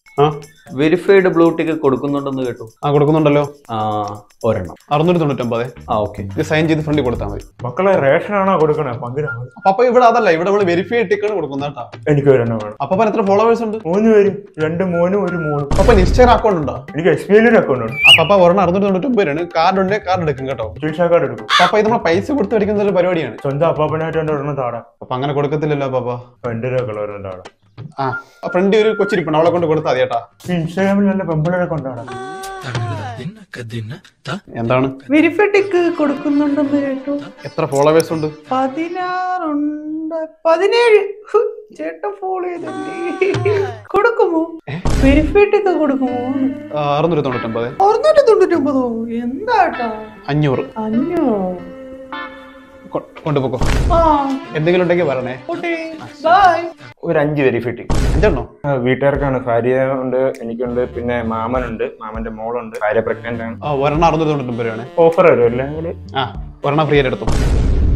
ആ verified blue tick കൊടുക്കുന്നുണ്ടെന്ന് കേട്ടു ആ കൊടുക്കുന്നുണ്ടല്ലോ ആ ഒരെണ്ണം അറുന്നൂറ്റി തൊണ്ണൂറ്റൊമ്പത് ആ ഓക്കെ ഇത് സൈൻ ചെയ്ത് ഫ്രണ്ടിൽ കൊടുത്താൽ മതി മക്കളെ റേഷനാണോ കൊടുക്കണേ പങ്കിനാണ് അപ്പൊ ഇവിടെ അതല്ല ഇവിടെ നമ്മൾ വെരിഫൈ ടിക്കാണ് കൊടുക്കുന്നത് കേട്ടോ എനിക്ക് ഒരെണ്ണം വേണം അപ്പൊ എത്ര ഫോളോവേഴ്സ് ഉണ്ട് മൂന്ന് പേരും രണ്ട് മോനും ഒരു മോളും അപ്പൊ ഇൻസ്റ്റാഗ്രാം അക്കൗണ്ട് ഉണ്ടോ എനിക്ക് എസ് ബി ഐയിൽ ഒരു അക്കൗണ്ട് ഉണ്ട് അപ്പൊ ഒരെണ്ണം അറുന്നൂറ്റി തൊണ്ണൂറ്റൊമ്പത് രൂപയാണ് കാർഡ് ഉണ്ട് കാർഡ് എടുക്കും കേട്ടോ ചികിത്സാ കാർഡ് എടുക്കും അപ്പൊ ഇത് നമ്മൾ പൈസ കൊടുത്ത് മേടിക്കുന്ന ഒരു പരിപാടിയാണ് സ്വന്തം അപ്പാപ്പനായിട്ട് എൻ്റെ ഒരെണ്ണം താടാ അപ്പൊ അങ്ങനെ കൊടുക്കത്തില്ലല്ലോ പാപ്പ എൻ്റെ ഒരു മക്കളെ ഒരെണ്ണം താടാ ആ ഫ്രണ്ട് ഒരു കൊച്ചിരിപ്പുണ്ട് അവളെ കൊണ്ട് കൊടുത്താൽ മതി ചേട്ടാ ഈ ഇൻസ്റ്റാഗ്രാമിൽ നല്ല പെമ്പിളരെ കൊണ്ടാടാ എന്താണ് വെരിഫൈ ടിക്ക് കൊടുക്കുന്നുണ്ടെന്ന് കേട്ടു എത്ര ഫോളോവേഴ്സ് ഉണ്ട് പതിനാറുണ്ട് പതിനേഴ് ഹ്, ചേട്ടൻ ഫോളോ ചെയ്തല്ലേ കൊടുക്കുമോ വെരിഫൈ ടിക്ക് കൊടുക്കുമോ ആ, അറുന്നൂറ്റി തൊണ്ണൂറ്റൊമ്പത് അറുന്നൂറ്റി തൊണ്ണൂറ്റൊമ്പതോ എന്താട്ടാ അഞ്ഞൂറ് അഞ്ഞൂറോ കൊ- കൊണ്ടുപോക്കോ ആ എന്തെങ്കിലും ഉണ്ടെങ്കിൽ പറയണേ ഓട്ടെ ബൈ ഒരു അഞ്ച് വെരിഫിറ്റി അഞ്ചെണ്ണോ വീട്ടുകാർക്കാണ് ഭാര്യ ഉണ്ട് എനിക്കുണ്ട് പിന്നെ മാമനുണ്ട് മാമന്റെ മോളുണ്ട് ഭാര്യ പ്രഗ്നന്റ് ആണ് ആ ഒരെണ്ണം അറുന്നൂറ്റി തൊണ്ണൂറ്റൊമ്പത് രൂപയാണ് ഓഫർ വരും അല്ലെങ്കിൽ ആ ഒരെണ്ണം ഫ്രീ ആയിട്ട് എടുത്തു